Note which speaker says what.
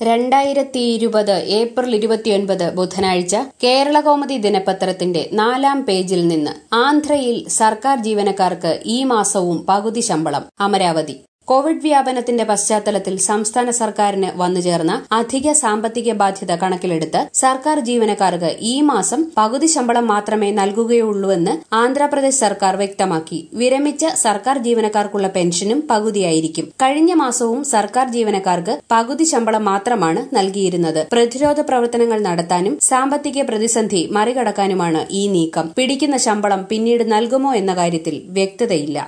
Speaker 1: രണ്ടായിരത്തി ഇരുപത് ഏപ്രിൽ ഇരുപത്തിയൊൻപത് ബുധനാഴ്ച കേരളകൗമുദി ദിനപത്രത്തിന്റെ നാലാം പേജിൽ നിന്ന് ആന്ധ്രയിൽ സർക്കാർ ജീവനക്കാർക്ക് ഈ മാസവും പകുതി ശമ്പളം അമരാവതി കോവിഡ് വ്യാപനത്തിന്റെ പശ്ചാത്തലത്തിൽ സംസ്ഥാന സർക്കാരിന് വന്നുചേർന്ന അധിക സാമ്പത്തിക ബാധ്യത കണക്കിലെടുത്ത് സർക്കാർ ജീവനക്കാർക്ക് ഈ മാസം പകുതി ശമ്പളം മാത്രമേ നൽകുകയുള്ളൂവെന്ന് ആന്ധ്രാപ്രദേശ് സർക്കാർ വ്യക്തമാക്കി വിരമിച്ച സർക്കാർ ജീവനക്കാർക്കുള്ള പെൻഷനും പകുതിയായിരിക്കും കഴിഞ്ഞ മാസവും സർക്കാർ ജീവനക്കാർക്ക് പകുതി ശമ്പളം മാത്രമാണ് നൽകിയിരുന്നത് പ്രതിരോധ പ്രവർത്തനങ്ങൾ നടത്താനും സാമ്പത്തിക പ്രതിസന്ധി മറികടക്കാനുമാണ് ഈ നീക്കം പിടിക്കുന്ന ശമ്പളം പിന്നീട് നൽകുമോ എന്ന കാര്യത്തിൽ വ്യക്തതയില്ല